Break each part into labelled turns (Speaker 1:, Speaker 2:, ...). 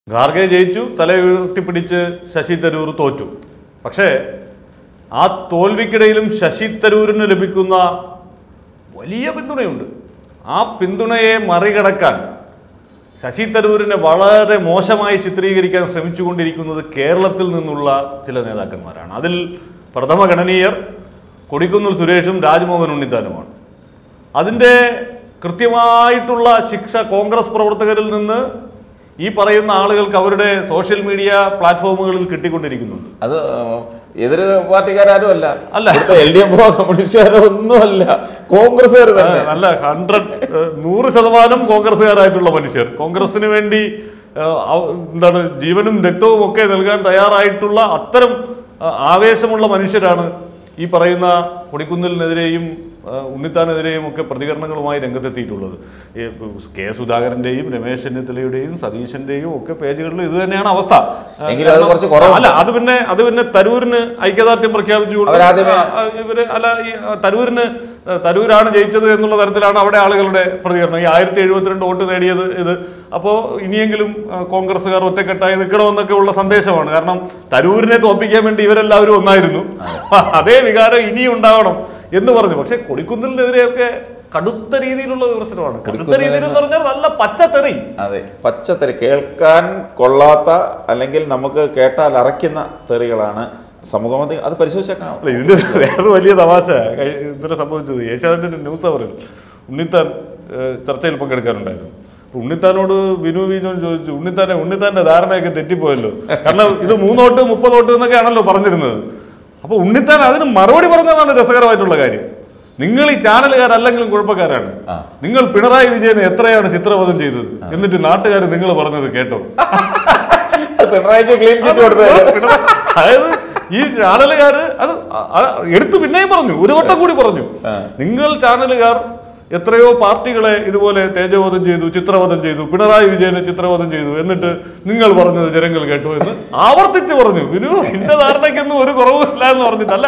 Speaker 1: ഖാർഗെ ജയിച്ചു തല ഉയർത്തിപ്പിടിച്ച് ശശി തരൂർ തോറ്റു പക്ഷേ ആ തോൽവിക്കിടയിലും ശശി തരൂരിന് ലഭിക്കുന്ന വലിയ പിന്തുണയുണ്ട് ആ പിന്തുണയെ മറികടക്കാൻ ശശി തരൂരിനെ വളരെ മോശമായി ചിത്രീകരിക്കാൻ ശ്രമിച്ചുകൊണ്ടിരിക്കുന്നത് കേരളത്തിൽ നിന്നുള്ള ചില നേതാക്കന്മാരാണ് അതിൽ പ്രഥമ ഗണനീയർ കൊടിക്കുന്നിൽ സുരേഷും രാജ്മോഹൻ ഉണ്ണിത്താനുമാണ് അതിൻ്റെ കൃത്യമായിട്ടുള്ള ശിക്ഷ കോൺഗ്രസ് പ്രവർത്തകരിൽ നിന്ന് ഈ പറയുന്ന ആളുകൾക്ക് അവരുടെ സോഷ്യൽ മീഡിയ പ്ലാറ്റ്ഫോമുകളിൽ കിട്ടിക്കൊണ്ടിരിക്കുന്നുണ്ട്
Speaker 2: അത് എതിര് പാർട്ടിക്കാരും അല്ല
Speaker 1: അല്ല.
Speaker 2: എൽ ഡി എഫോ കമ്മ്യൂണിസ്റ്റുകാരോ ഒന്നുമല്ല കോൺഗ്രസ്സുകാർ തന്നെ
Speaker 1: നല്ല ഹൺഡ്രഡ് നൂറ് ശതമാനം കോൺഗ്രസ്സുകാരായിട്ടുള്ള മനുഷ്യർ കോൺഗ്രസിന് വേണ്ടി ഏഹ്, അവ- എന്താണ് ജീവനും രക്തവും ഒക്കെ നൽകാൻ തയ്യാറായിട്ടുള്ള അത്തരം ഏഹ്, ആവേശമുള്ള മനുഷ്യരാണ് ഈ പറയുന്ന കൊടിക്കുന്നിലിനെതിരെയും ഏഹ്, ഉണ്ണിത്താനെതിരെയും ഒക്കെ പ്രതികരണങ്ങളുമായി രംഗത്തെത്തിയിട്ടുള്ളത് ഈ കെ സുധാകരന്റെയും രമേശ് ചെന്നിത്തലയുടെയും സതീശന്റെയും ഒക്കെ പേജുകളിൽ ഇത് തന്നെയാണ് അവസ്ഥ ഏഹ്,
Speaker 2: എങ്കിലും അത്
Speaker 1: കാരണം-
Speaker 2: കുറച്ച് കുറവുണ്ട്.
Speaker 1: അല്ല അത് പിന്നെ അത് പിന്നെ തരൂരിന് ഐക്യദാർഢ്യം പ്രഖ്യാപിച്ചുകൊണ്ട്
Speaker 2: അവരാദ്യമേ-
Speaker 1: ആ, ആ, ഇവര് അല്ല ഈ ആ, തരൂരിന് ആ, തരൂരാണ് ജയിച്ചത് എന്നുള്ള തരത്തിലാണ് അവിടെ ആളുകളുടെ പ്രതികരണം ഈ ആയിരത്തി എഴുപത്തിരണ്ട് വോട്ട് നേടിയത് ഇത് അപ്പോൾ ഇനിയെങ്കിലും ആ, കോൺഗ്രസ്സുകാർ ഒറ്റക്കെട്ടായി നിൽക്കണമെന്നൊക്കെ ഉള്ള സന്ദേശമാണ് കാരണം തരൂരിനെ തോൽപ്പിക്കാൻ വേണ്ടി ഇവരെല്ലാവരും ഒന്നായിരുന്നു അതേ വികാരം ഇനിയും ഉണ്ടാവണം എന്ന് പറഞ്ഞു പക്ഷെ കൊടിക്കുന്നിലിനെതിരെയൊക്കെ കടുത്ത രീതിയിലുള്ള വിമർശനമാണ് കടുത്ത രീതിയിൽ എന്ന് പറഞ്ഞാൽ നല്ല പച്ചത്തെറി
Speaker 2: അതെ പച്ചത്തെറി കേൾക്കാൻ കൊള്ളാത്ത അല്ലെങ്കിൽ നമുക്ക് കേട്ടാൽ അറയ്ക്കുന്ന തെറികളാണ് സമൂഹത്തിൽ അത് പരിശോധിച്ചേക്കാം
Speaker 1: അല്ല ഇതിന്റെ വേറൊരു വലിയ തമാശ കഴി- ഇന്നലെ സംഭവിച്ചത് ഏഷ്യാനെറ്റിന്റെ ന്യൂസ് അവറിൽ ഉണ്ണിത്താൻ ഏഹ്, ചർച്ചയിൽ പങ്കെടുക്കാനുണ്ടായിരുന്നു അപ്പൊ ഉണ്ണിത്താനോട് വിനു വിനോൻ ചോദിച്ചു ഉണ്ണിത്താനെ ഉണ്ണിത്താന്റെ ധാരണയൊക്കെ തെറ്റിപ്പോയല്ലോ കാരണം ഇത് മൂന്നോട്ട് മുപ്പതോട്ട് എന്നൊക്കെയാണല്ലോ പറഞ്ഞിരുന്നത് അപ്പൊ ഉണ്ണിത്താൻ അതിന് മറുപടി പറഞ്ഞതാണ് രസകരമായിട്ടുള്ള കാര്യം നിങ്ങൾ ഈ ചാനലുകാരല്ലെങ്കിലും കുഴപ്പക്കാരാണ്
Speaker 2: ആ.
Speaker 1: നിങ്ങൾ പിണറായി വിജയനെ എത്രയാണ് ചിത്രവധം ചെയ്തത് എന്നിട്ട് നാട്ടുകാർ നിങ്ങൾ പറഞ്ഞത് കേട്ടോ
Speaker 2: പിണറായിക്ക് ക്ലീൻ ചിറ്റ് കൊടുത്തത്
Speaker 1: പിണറായി- അതായത് ഈ ചാനലുകാര് അത് അ- അ- എടുത്തു പിന്നെയും പറഞ്ഞു ഒരു വട്ടം കൂടി പറഞ്ഞു
Speaker 2: ആ.
Speaker 1: നിങ്ങൾ ചാനലുകാർ എത്രയോ പാർട്ടികളെ ഇതുപോലെ തേജോവധം ചെയ്തു ചിത്രവധം ചെയ്തു പിണറായി വിജയനെ ചിത്രവധം ചെയ്തു എന്നിട്ട് നിങ്ങൾ പറഞ്ഞത് ജനങ്ങൾ കേട്ടു എന്ന് ആവർത്തിച്ച് പറഞ്ഞു വിനു എന്റെ ധാരണയ്ക്കൊന്നും ഒരു കുറവുമില്ല എന്ന് പറഞ്ഞിട്ടല്ല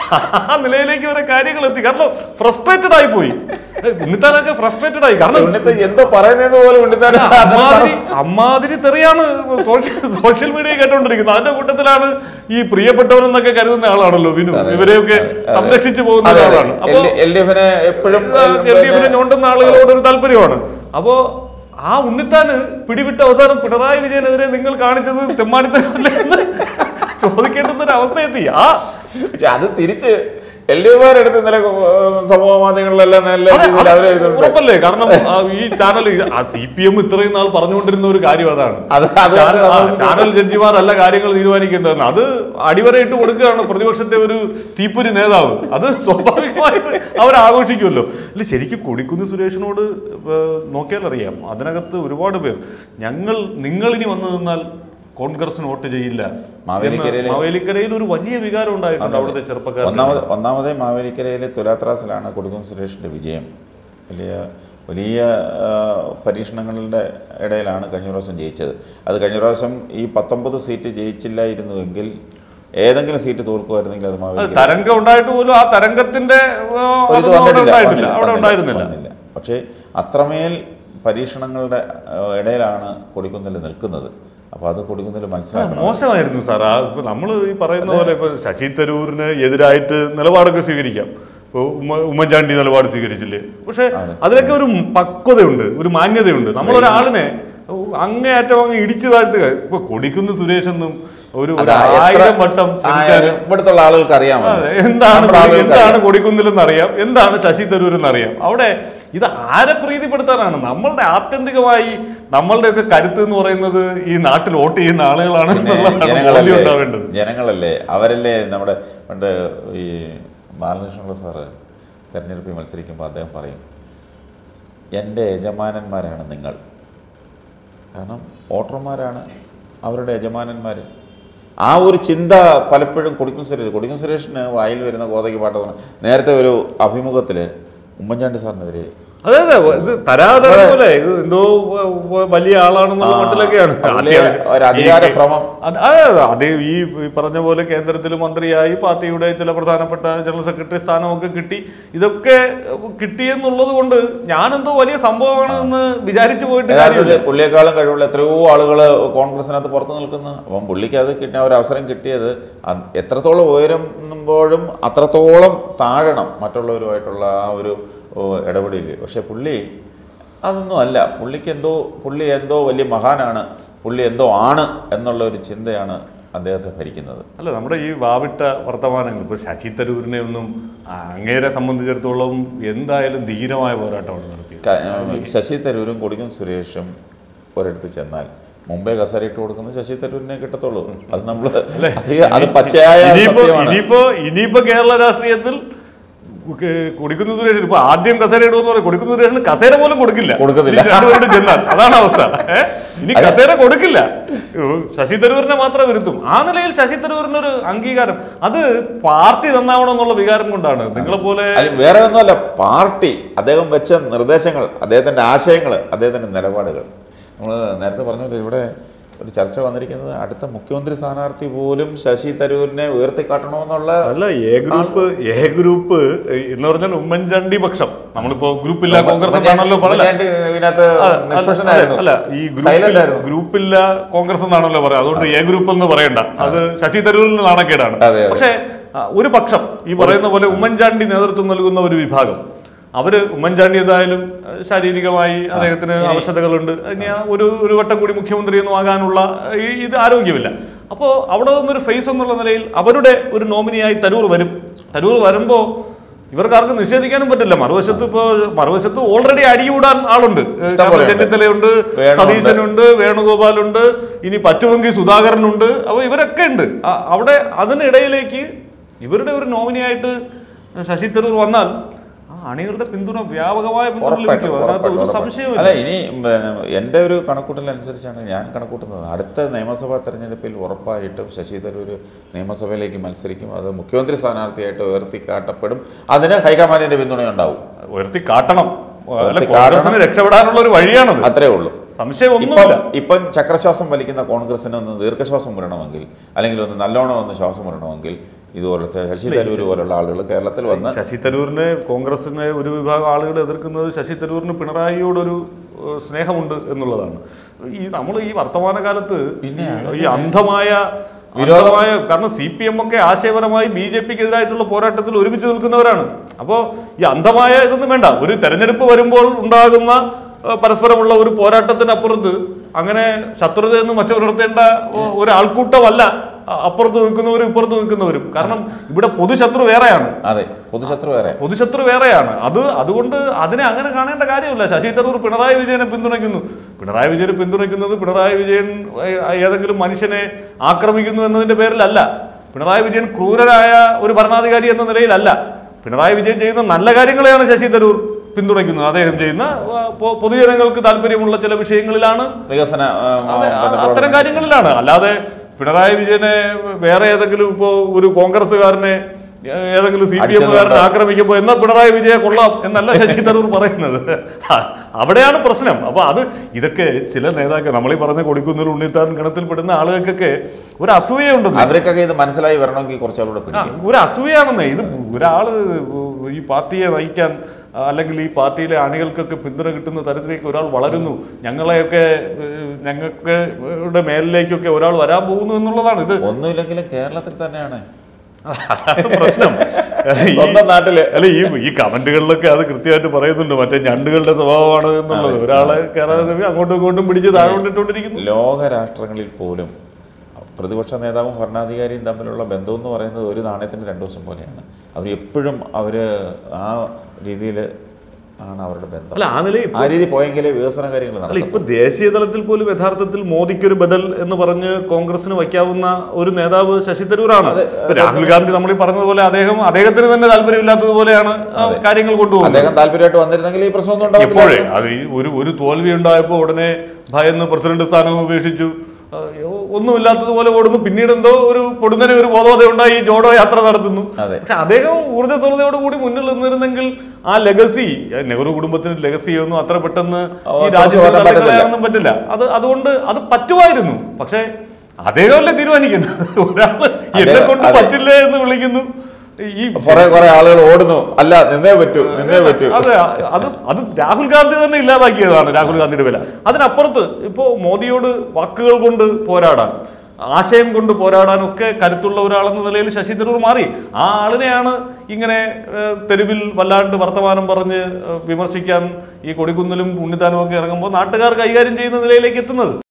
Speaker 1: ആ നിലയിലേക്ക് വരെ കാര്യങ്ങൾ എത്തി കാരണം ഫ്രസ്ട്രേറ്റഡ് ആയി പോയി ഉണ്ണിത്താനൊക്കെ ഫ്രസ്ട്രേറ്റഡ് ആയി കാരണം
Speaker 2: ഉണ്ണിത്ത എന്തോ പറയുന്നത് പോലെ ഉണ്ണിത്താൻ
Speaker 1: അമ്മാതിരി അമ്മാതിരി തെറിയാണ് സോഷ്യൽ സോഷ്യൽ മീഡിയ കേട്ടോണ്ടിരിക്കുന്നത് അതിന്റെ കൂട്ടത്തിലാണ് ഈ പ്രിയപ്പെട്ടവരെന്നൊക്കെ കരുതുന്ന ആളാണല്ലോ വിനു ഇവരെയൊക്കെ സംരക്ഷിച്ചു പോകുന്ന
Speaker 2: അതെ, അതെ.
Speaker 1: ആളാണ് അപ്പൊ
Speaker 2: എൽ- എൽ ഡി എഫിനെ എപ്പോഴും
Speaker 1: എൽ ഡി എഫിനെ ഞോണ്ടുന്ന ആളുകളോട് ഒരു താല്പര്യമാണ് അപ്പോ ആ ഉണ്ണിത്താന് പിടിവിട്ട അവസാനം പിണറായി വിജയനെതിരെ നിങ്ങൾ കാണിച്ചത് തെമ്മാടിത്തരമല്ലേ എന്ന് ചോദിക്കേണ്ടുന്ന ഒരു അവസ്ഥയെത്തി ആ
Speaker 2: പക്ഷെ അത് തിരിച്ച് എൽ ഡി എഫുകാരെടുത്ത് ഇന്നലെ ഏർ, സമൂഹ മാധ്യമങ്ങളിലെല്ലാം നല്ല
Speaker 1: അതെ,
Speaker 2: രീതിയിൽ
Speaker 1: അത്
Speaker 2: അവർ എഴുതുന്നുണ്ട്
Speaker 1: ഉറപ്പല്ലേ കാരണം ആ, ഈ ചാനൽ ആ സി പി എം ഇത്രയും നാൾ പറഞ്ഞുകൊണ്ടിരുന്ന ഒരു കാര്യം അതാണ്
Speaker 2: അത് അത്
Speaker 1: ചാനൽ ആ,
Speaker 2: നമ്മൾ-
Speaker 1: ചാനൽ ജഡ്ജിമാരല്ല കാര്യങ്ങൾ തീരുമാനിക്കേണ്ടതെന്ന് അത് അടിവരയിട്ട് കൊടുക്കുകയാണ് പ്രതിപക്ഷത്തെ ഒരു തീപ്പൊരി നേതാവ് അത് സ്വാഭാവികമായിട്ട് അവർ ആഘോഷിക്കുമല്ലോ അല്ല ശരിക്കും കൊടിക്കുന്ന് സുരേഷിനോട് ഏഹ്, നോക്കിയാൽ അറിയാം അതിനകത്ത് ഒരുപാട് പേർ ഞങ്ങൾ നിങ്ങൾ ഇനി വന്നു നിന്നാൽ കോൺഗ്രസിന് വോട്ട് ചെയ്യില്ല എന്ന്
Speaker 2: മാവേലിക്കരയിലെ-
Speaker 1: മാവേലിക്കരയിൽ ഒരു വലിയ വികാരം ഉണ്ടായിട്ടുണ്ട് അവിടുത്തെ ചെറുപ്പക്കാർ
Speaker 2: ഒന്നാമത് ഒന്നാമതേ മാവേലിക്കരയിലെ തുലാത്രാസിലാണ് കൊടുക്കും സുരേഷിന്റെ വിജയം വലിയ വലിയ ആ, പരീക്ഷണങ്ങളുടെ ഇടയിലാണ് കഴിഞ്ഞ പ്രാവശ്യം ജയിച്ചത് അത് കഴിഞ്ഞ പ്രാവശ്യം ഈ പത്തൊമ്പത് സീറ്റ് ജയിച്ചില്ലായിരുന്നുവെങ്കിൽ ഏതെങ്കിലും സീറ്റ് തോൽക്കുമായിരുന്നെങ്കിൽ അത് മാവേലിക്കര
Speaker 1: തരംഗം ഉണ്ടായിട്ട് പോലും ആ തരംഗത്തിന്റെ ഏഹ്,
Speaker 2: ഒരു ഇത്
Speaker 1: അതൊന്നും അവിടെ
Speaker 2: വന്നിട്ടില്ല,
Speaker 1: ഉണ്ടായിട്ടില്ല
Speaker 2: വന്നില്ല,
Speaker 1: അവിടെ
Speaker 2: വന്നില്ല,
Speaker 1: ഉണ്ടായിരുന്നില്ല
Speaker 2: വന്നില്ല. പക്ഷേ അത്രമേൽ പരീക്ഷണങ്ങളുടെ ആ, ഇടയിലാണ് കൊടിക്കുന്നിൽ നിൽക്കുന്നത് അപ്പോൾ അത് കൊടിക്കുന്നിൽ മനസ്സിലാക്കണം
Speaker 1: മോശമായിരുന്നു സാർ ആ ഇപ്പൊ നമ്മൾ ഈ പറയുന്ന പോലെ ഇപ്പൊ ശശി തരൂരിന് എതിരായിട്ട് നിലപാടൊക്കെ സ്വീകരിക്കാം ഇപ്പൊ ഉമ്മ ഉമ്മൻചാണ്ടി നിലപാട് സ്വീകരിച്ചില്ലേ പക്ഷെ അതിലൊക്കെ ഒരു പക്വതയുണ്ട് ഒരു മാന്യതയുണ്ട് നമ്മളൊരാളിനെ അങ്ങേയറ്റം അങ്ങ് ഇടിച്ചു താഴ്ത്തുക ഇപ്പൊ കൊടിക്കുന്ന് സുരേഷ് എന്നും ഒരു ഒരു
Speaker 2: അതാ, എത്ര-
Speaker 1: ആയിരം വട്ടം
Speaker 2: ആ,
Speaker 1: ശ്രമിച്ചാലും
Speaker 2: ഇവിടുത്തെ ആളുകൾക്ക് അറിയാമല്ലോ
Speaker 1: അതെ, എന്താണ്
Speaker 2: നമ്മുടെ ആളുകൾക്ക്
Speaker 1: എന്താണ്
Speaker 2: അറിയാം.
Speaker 1: കൊടിക്കുന്നിലെന്ന് അറിയാം എന്താണ് ശശി തരൂർ എന്നറിയാം അവിടെ ഇത് ആരെ പ്രീതിപ്പെടുത്താനാണ് നമ്മളുടെ ആത്യന്തികമായി നമ്മളുടെയൊക്കെ കരുത്ത് എന്ന് പറയുന്നത് ഈ നാട്ടിൽ വോട്ട് ചെയ്യുന്ന ആളുകളാണ്
Speaker 2: പിന്നെ
Speaker 1: എന്നുള്ളതാണ് ബോധ്യം
Speaker 2: ജനങ്ങളല്ലേ
Speaker 1: ഉണ്ടാവേണ്ടത്
Speaker 2: ജനങ്ങളല്ലേ അവരല്ലേ നമ്മുടെ പണ്ട് ഈ ബാലകൃഷ്ണപിള്ള സാറ് തെരഞ്ഞെടുപ്പിൽ മത്സരിക്കുമ്പോൾ അദ്ദേഹം പറയും എൻ്റെ യജമാനന്മാരാണ് നിങ്ങൾ കാരണം വോട്ടർമാരാണ് അവരുടെ യജമാനന്മാർ ആ ഒരു ചിന്ത പലപ്പോഴും കൊടിക്കും സുരേഷ് കൊടിക്കും സുരേഷിന് വായിൽ വരുന്ന കോതയ്ക്ക് പാട്ട് നേരത്തെ ഒരു അഭിമുഖത്തിൽ ഉമ്മൻചാണ്ടി സാറിനെതിരെ
Speaker 1: അതെ അതെ ഇത് തരാതെ പോലെ ഇത് എന്തോ വ- വ- വലിയ ആളാണെന്നുള്ള
Speaker 2: ആ,
Speaker 1: മട്ടിലൊക്കെയാണ്
Speaker 2: വലിയ
Speaker 1: അത്യാവശ്യം.
Speaker 2: ഒരു അധികാരഭ്രമം.
Speaker 1: ഈ- അത് അതെ അതെ അതേ ഈ ഈ പറഞ്ഞ പോലെ കേന്ദ്രത്തിൽ മന്ത്രിയായി പാർട്ടിയുടെ ചില പ്രധാനപ്പെട്ട ജനറൽ സെക്രട്ടറി സ്ഥാനമൊക്കെ കിട്ടി ഇതൊക്കെ കിട്ടിയെന്നുള്ളത് കൊണ്ട് ഞാനെന്തോ വലിയ സംഭവമാണ് എന്ന് വിചാരിച്ചു പോയിട്ട്
Speaker 2: യഥാർത്ഥത്തിൽ
Speaker 1: കാര്യമില്ല
Speaker 2: പുള്ളിയെക്കാളും കഴിവുള്ള എത്രയോ ആളുകൾ കോൺഗ്രസിനകത്ത് പുറത്ത് നിൽക്കുന്നു അപ്പം പുള്ളിക്ക് അത് കിട്ടിയ ഒരു അവസരം കിട്ടിയത് അത് എത്രത്തോളം ഉയരുമ്പോഴും അത്രത്തോളം താഴണം മറ്റുള്ളവരുമായിട്ടുള്ള ആ ഒരു ഓ, ഇടപെടൽ പക്ഷെ പുള്ളി അതൊന്നും അല്ല പുള്ളിക്ക് എന്തോ പുള്ളി എന്തോ വലിയ മഹാനാണ് പുള്ളി എന്തോ ആണ് എന്നുള്ള ഒരു ചിന്തയാണ് അദ്ദേഹത്തെ ഭരിക്കുന്നത്
Speaker 1: അല്ല നമ്മുടെ ഈ വാവിട്ട വർത്തമാനങ്ങൾ ഇപ്പോൾ ശശി തരൂരിനെ ഒന്നും ആ, അങ്ങേരെ സംബന്ധിച്ചിടത്തോളം എന്തായാലും ധീരമായ പോരാട്ടമാണ് നടത്തിയത്
Speaker 2: ക- ശശി തരൂരും കൊടിക്കും സുരേഷും ഒരിടത്ത് ചെന്നാൽ മുമ്പേ കസരയിട്ട് കൊടുക്കുന്നത് ശശി തരൂരിനെ കിട്ടത്തുള്ളൂ അത് നമ്മൾ അത് പച്ചയായ
Speaker 1: ഇനിയിപ്പോ
Speaker 2: സത്യമാണ്
Speaker 1: ഇനിയിപ്പോ ഇനിയിപ്പോ കേരള രാഷ്ട്രീയത്തിൽ ക- കൊടിക്കുന്നിൽ സുരേഷ് ഇപ്പൊ ആദ്യം കസേര ഇടുമെന്ന് പറയും കൊടിക്കുന്നിൽ സുരേഷിന് കസേര പോലും കൊടുക്കില്ല
Speaker 2: കൊടുക്കത്തില്ല.
Speaker 1: ഇനി രണ്ടുപേരോട് ചെന്നാൽ അതാണ് അവസ്ഥ ഏ? ഇനി കസേര കൊടുക്കില്ല ഉം, ശശി തരൂരിനെ മാത്രമേ വരുത്തും ആ നിലയിൽ ശശി തരൂരിനൊരു അംഗീകാരം അത് പാർട്ടി നന്നാവണം എന്നുള്ള വികാരം കൊണ്ടാണ് നിങ്ങളെ പോലെ
Speaker 2: അല്ല വേറെ ഒന്നുമല്ല പാർട്ടി അദ്ദേഹം വെച്ച നിർദ്ദേശങ്ങൾ അദ്ദേഹത്തിന്റെ ആശയങ്ങൾ അദ്ദേഹത്തിന്റെ നിലപാടുകൾ നമ്മൾ നേരത്തെ പറഞ്ഞല്ലോ ഇവിടെ ഒരു ചർച്ച വന്നിരിക്കുന്നത് അടുത്ത മുഖ്യമന്ത്രി സ്ഥാനാർത്ഥി പോലും ശശി തരൂരിനെ ഉയർത്തിക്കാട്ടണമെന്നുള്ള
Speaker 1: അല്ല എ ഗ്രൂപ്പ് എ ഗ്രൂപ്പ് എന്ന് പറഞ്ഞാൽ ഉമ്മൻചാണ്ടി പക്ഷം നമ്മളിപ്പോ ഗ്രൂപ്പില്ല കോൺഗ്രസ് എന്നാണല്ലോ പറഞ്ഞത്
Speaker 2: ഉമ്മൻചാണ്ടി ഇതിനകത്ത് നിഷ്പക്ഷനായിരുന്നു.
Speaker 1: അല്ല ഈ
Speaker 2: Silent
Speaker 1: ഗ്രൂപ്പിൽ
Speaker 2: ആയിരുന്നു.
Speaker 1: ഗ്രൂപ്പില്ല കോൺഗ്രസ് എന്നാണല്ലോ പറയാം അതുകൊണ്ട് എ ഗ്രൂപ്പ് എന്ന് പറയണ്ട അത് ശശി തരൂരിന് നാണക്കേടാണ്
Speaker 2: അതെ, അതെ.
Speaker 1: പക്ഷേ ആ, ഒരു പക്ഷം ഈ പറയുന്ന പോലെ ഉമ്മൻചാണ്ടി നേതൃത്വം നൽകുന്ന ഒരു വിഭാഗം അവര് ഉമ്മൻചാണ്ടി ഏതായാലും ആ, ശാരീരികമായി അദ്ദേഹത്തിന് ആവശ്യതകളുണ്ട് ഇനി ആ ഒരു ഒരു വട്ടം കൂടി മുഖ്യമന്ത്രി ഒന്നും ആകാനുള്ള ഈ ഇത് ആരോഗ്യമില്ല അപ്പോൾ അവിടെ നിന്നൊരു ഫേസ് എന്നുള്ള നിലയിൽ അവരുടെ ഒരു നോമിനിയായി തരൂർ വരും തരൂർ വരുമ്പോൾ ഇവർക്കാർക്കും നിഷേധിക്കാനും പറ്റില്ല മറുവശത്ത് ഇപ്പോ മറുവശത്ത് ഓൾറെഡി അടികൂടാൻ ആളുണ്ട് ഏഹ് കാരണം
Speaker 2: ഇഷ്ടംപോലെയുണ്ട്.
Speaker 1: ചെന്നിത്തലയുണ്ട്
Speaker 2: വേണുണ്ട്.
Speaker 1: സതീശനുണ്ട് വേണുഗോപാലുണ്ട് ഇനി പറ്റുമെങ്കിൽ സുധാകരനുണ്ട് അപ്പോൾ ഇവരൊക്കെ ഉണ്ട് ആ- അവിടെ അതിനിടയിലേക്ക് ഇവരുടെ ഒരു നോമിനിയായിട്ട് ശശി തരൂർ വന്നാൽ ആ അണികളുടെ പിന്തുണ വ്യാപകമായ പിന്തുണ
Speaker 2: ഉറപ്പായിട്ടും,
Speaker 1: ലഭിക്കും അതിനകത്ത്
Speaker 2: ഉറപ്പായിട്ടും,
Speaker 1: ഒരു
Speaker 2: ഉറപ്പായിട്ടും.
Speaker 1: സംശയമില്ല
Speaker 2: അല്ല ഇനി പിന്നെ, എൻ്റെ ഒരു കണക്കൂട്ടലനുസരിച്ചാണ് ഞാൻ കണക്കൂട്ടുന്നത് അടുത്ത നിയമസഭാ തെരഞ്ഞെടുപ്പിൽ ഉറപ്പായിട്ടും ശശി തരൂർ നിയമസഭയിലേക്ക് മത്സരിക്കും അത് മുഖ്യമന്ത്രി സ്ഥാനാർത്ഥിയായിട്ട് ഉയർത്തിക്കാട്ടപ്പെടും അതിന് ഹൈക്കമാൻഡിന്റെ പിന്തുണയുണ്ടാവും
Speaker 1: ഉയർത്തി കാട്ടണം അല്ല
Speaker 2: ഉയർത്തി
Speaker 1: കോൺഗ്രസിന്
Speaker 2: കാട്ടണം.
Speaker 1: രക്ഷപ്പെടാനുള്ള ഒരു വഴിയാണത്
Speaker 2: അത്രേ ഉള്ളൂ
Speaker 1: സംശയം
Speaker 2: ഇപ്പം
Speaker 1: ഒന്നുമില്ല
Speaker 2: ഇപ്പം ചക്രശ്വാസം വലിക്കുന്ന കോൺഗ്രസിന് ഒന്ന് ദീർഘശ്വാസം വിടണമെങ്കിൽ അല്ലെങ്കിൽ ഒന്ന് നല്ലോണം ഒന്ന് ശ്വാസം വിടണമെങ്കിൽ ഇതുപോലത്തെ ശശി തരൂർ പോലുള്ള ആളുകൾ കേരളത്തിൽ വന്ന്
Speaker 1: ശശി തരൂരിനെ കോൺഗ്രസിനെ ഒരു വിഭാഗം ആളുകൾ എതിർക്കുന്നത് ശശി തരൂരിന് പിണറായിയോടൊരു ഏഹ്, സ്നേഹമുണ്ട് എന്നുള്ളതാണ് ഈ നമ്മൾ ഈ വർത്തമാന കാലത്ത്
Speaker 2: പിന്നെ
Speaker 1: ഈ അന്ധമായ വിരോധമായ കാരണം സി പി എം ഒക്കെ ആശയപരമായി ബി ജെ പിക്ക് എതിരായിട്ടുള്ള പോരാട്ടത്തിൽ ഒരുമിച്ച് നിൽക്കുന്നവരാണ് അപ്പോൾ ഈ അന്ധമായ ഇതൊന്നും വേണ്ട ഒരു തെരഞ്ഞെടുപ്പ് വരുമ്പോൾ ഉണ്ടാകുന്ന ഏഹ്, പരസ്പരമുള്ള ഒരു പോരാട്ടത്തിനപ്പുറത്ത് അങ്ങനെ ശത്രുതയെന്ന് മറ്റുപുലർത്തേണ്ട ഒ- ഒരു ആൾക്കൂട്ടമല്ല അ- അപ്പുറത്ത് നിൽക്കുന്നവരും ഇപ്പുറത്ത് നിൽക്കുന്നവരും കാരണം ഇവിടെ പൊതുശത്രു വേറെയാണ്
Speaker 2: അതെ പൊതുശത്രു വേറെ
Speaker 1: പൊതുശത്രു വേറെയാണ് അത് അതുകൊണ്ട് അതിനെ അങ്ങനെ കാണേണ്ട കാര്യമില്ല ശശി തരൂർ പിണറായി വിജയനെ പിന്തുണയ്ക്കുന്നു പിണറായി വിജയനെ പിന്തുണയ്ക്കുന്നത് പിണറായി വിജയൻ ഏ- ഏതെങ്കിലും മനുഷ്യനെ ആക്രമിക്കുന്നു എന്നതിന്റെ പേരിലല്ല പിണറായി വിജയൻ ക്രൂരരായ ഒരു ഭരണാധികാരി എന്ന നിലയിലല്ല പിണറായി വിജയൻ ചെയ്യുന്ന നല്ല കാര്യങ്ങളെയാണ് ശശി തരൂർ പിന്തുണയ്ക്കുന്നത് അദ്ദേഹം ചെയ്യുന്ന ആ, പൊ- പൊതുജനങ്ങൾക്ക് താല്പര്യമുള്ള ചില വിഷയങ്ങളിലാണ്
Speaker 2: വികസന ആ, ആ,
Speaker 1: അതെ,
Speaker 2: പിന്നെ
Speaker 1: അത്തരം
Speaker 2: പ്രവർത്തനം.
Speaker 1: കാര്യങ്ങളിലാണ് അല്ലാതെ പിണറായി വിജയനെ വേറെ ഏതെങ്കിലും ഇപ്പോ ഒരു കോൺഗ്രസ്സുകാരനെ ഏ- ഏതെങ്കിലും സി പി
Speaker 2: അടിച്ചത്
Speaker 1: എമ്മുകാരനെ
Speaker 2: കൊണ്ട്.
Speaker 1: ആക്രമിക്കുമ്പോൾ എന്നാ പിണറായി വിജയെ കൊള്ളാം എന്നല്ല ശശി തരൂർ പറയുന്നത് ആ, അവിടെയാണ് പ്രശ്നം അപ്പൊ അത് ഇതൊക്കെ ചില നേതാക്കൾ നമ്മളീ പറഞ്ഞ കൊടിക്കുന്നിൽ ഉണ്ണിത്താൻ ഗണത്തിൽപ്പെടുന്ന ആളുകൾക്കൊക്കെ ഒരു അസൂയുണ്ടെന്ന്
Speaker 2: അവർക്കൊക്കെ ഇത് മനസ്സിലായി വരണമെങ്കിൽ കുറച്ചാളൂടെ
Speaker 1: ആ,
Speaker 2: പിടിക്കും
Speaker 1: ഒരു അസൂയാണെന്നേ ഇത് ഒരാള് ഈ പാർട്ടിയെ നയിക്കാൻ ആ, അല്ലെങ്കിൽ ഈ പാർട്ടിയിലെ അണികൾക്കൊക്കെ പിന്തുണ കിട്ടുന്ന തരത്തിലേക്ക് ഒരാൾ വളരുന്നു ഞങ്ങളെയൊക്കെ ഏഹ്, ഞങ്ങൾക്ക് യുടെ മേലിലേക്കൊക്കെ ഒരാൾ വരാൻ പോകുന്നു എന്നുള്ളതാണ് ഇത്
Speaker 2: ഒന്നുമില്ലെങ്കിലും കേരളത്തിൽ തന്നെയാണ്
Speaker 1: അതാണ് പ്രശ്നം ഈ-
Speaker 2: സ്വന്തം നാട്ടില്
Speaker 1: അല്ല ഈ ഈ കമന്റുകളിലൊക്കെ അത് കൃത്യമായിട്ട് പറയുന്നുണ്ട് മറ്റേ ഞണ്ടുകളുടെ സ്വഭാവമാണ് എന്നുള്ളത് ഒരാളെ കയറാതെ അങ്ങോട്ടും ഇങ്ങോട്ടും പിടിച്ച് താഴോട്ടിട്ടുകൊണ്ടിരിക്കുന്നു
Speaker 2: ലോക രാഷ്ട്രങ്ങളിൽ പോലും പ്രതിപക്ഷ നേതാവും ഭരണാധികാരിയും തമ്മിലുള്ള ബന്ധം എന്ന് പറയുന്നത് ഒരു നാണയത്തിന് രണ്ടു ദിവസം പോലെയാണ് അവർ എപ്പോഴും അവർ ആ രീതിയിൽ ആണ് അവരുടെ ബന്ധം
Speaker 1: അല്ല ആ നിലയിൽ
Speaker 2: ആ രീതി പോയെങ്കിലേ വികസന കാര്യങ്ങൾ
Speaker 1: അല്ല
Speaker 2: നടക്കും
Speaker 1: ഇപ്പൊ ദേശീയ തലത്തിൽ പോലും യഥാർത്ഥത്തിൽ മോദിക്കൊരു ബദൽ എന്ന് പറഞ്ഞ് കോൺഗ്രസിന് വയ്ക്കാവുന്ന ഒരു നേതാവ് ശശി തരൂരാണ്
Speaker 2: അതെ,
Speaker 1: ഇപ്പൊ രാഹുൽ ഗാന്ധി നമ്മൾ ഈ പറഞ്ഞതുപോലെ അദ്ദേഹം അദ്ദേഹത്തിന് തന്നെ താല്പര്യമില്ലാത്തതുപോലെയാണ് ആ കാര്യങ്ങൾ കൊണ്ടുപോകുന്നത്
Speaker 2: അദ്ദേഹം താല്പര്യമായിട്ട് വന്നിരുന്നെങ്കിൽ ഈ പ്രശ്നമൊന്നും
Speaker 1: എപ്പോഴേ
Speaker 2: ഉണ്ടാവില്ല
Speaker 1: അത് ഈ ഒരു ഒരു തോൽവി ഉണ്ടായപ്പോൾ ഉടനെ ഭയന്ന് പ്രസിഡന്റ് സ്ഥാനവും ഉപേക്ഷിച്ചു ആ, ഒന്നുമില്ലാത്തതുപോലെ ഓടുന്നു പിന്നീട് എന്തോ ഒരു പൊടുന്നനെ ഒരു ബോധോദയം ഉണ്ടായി ജോഡോ യാത്ര നടത്തുന്നു
Speaker 2: അതെ.
Speaker 1: പക്ഷെ അദ്ദേഹം ഊർജ്ജസ്വലതയോട് കൂടി മുന്നിൽ നിന്നിരുന്നെങ്കിൽ ആ ലെഗസി നെഹ്റു കുടുംബത്തിന് ലെഗസി ഒന്നും അത്ര പെട്ടെന്ന്
Speaker 2: ഓ,
Speaker 1: ഈ
Speaker 2: കുറച്ച്
Speaker 1: രാജ്യത്ത്
Speaker 2: മാറ്റാൻ പറ്റത്തില്ല.
Speaker 1: തള്ളിക്കളയാനൊന്നും പറ്റില്ല അത് അതുകൊണ്ട് അത് പറ്റുമായിരുന്നു പക്ഷേ അദ്ദേഹമല്ലേ തീരുമാനിക്കുന്നത് ഒരാള് എന്നെ കൊണ്ട്
Speaker 2: അതെ.
Speaker 1: പറ്റില്ല എന്ന് വിളിക്കുന്നു ഈ
Speaker 2: കുറെ കുറെ ആളുകൾ ഓടുന്നു അല്ല നിന്നേ പറ്റൂ നിന്നേ പറ്റൂ
Speaker 1: അതെ അത് അത് രാഹുൽ ഗാന്ധി തന്നെ ഇല്ലാതാക്കിയതാണ് രാഹുൽ ഗാന്ധിയുടെ വില അതിനപ്പുറത്ത് ഇപ്പോ മോദിയോട് വാക്കുകൾ കൊണ്ട് പോരാടാൻ ആശയം കൊണ്ട് പോരാടാനൊക്കെ കരുത്തുള്ള ഒരാളെന്ന നിലയിൽ ശശി തരൂർ മാറി ആ ആളിനെയാണ് ഇങ്ങനെ ഏഹ്, തെരുവിൽ വല്ലാണ്ട് വർത്തമാനം പറഞ്ഞ് ഏഹ്, വിമർശിക്കാൻ ഈ കൊടിക്കുന്നിലും ഉണ്ണിത്താനും ഒക്കെ ഇറങ്ങുമ്പോൾ നാട്ടുകാർ കൈകാര്യം ചെയ്യുന്ന നിലയിലേക്ക് എത്തുന്നത്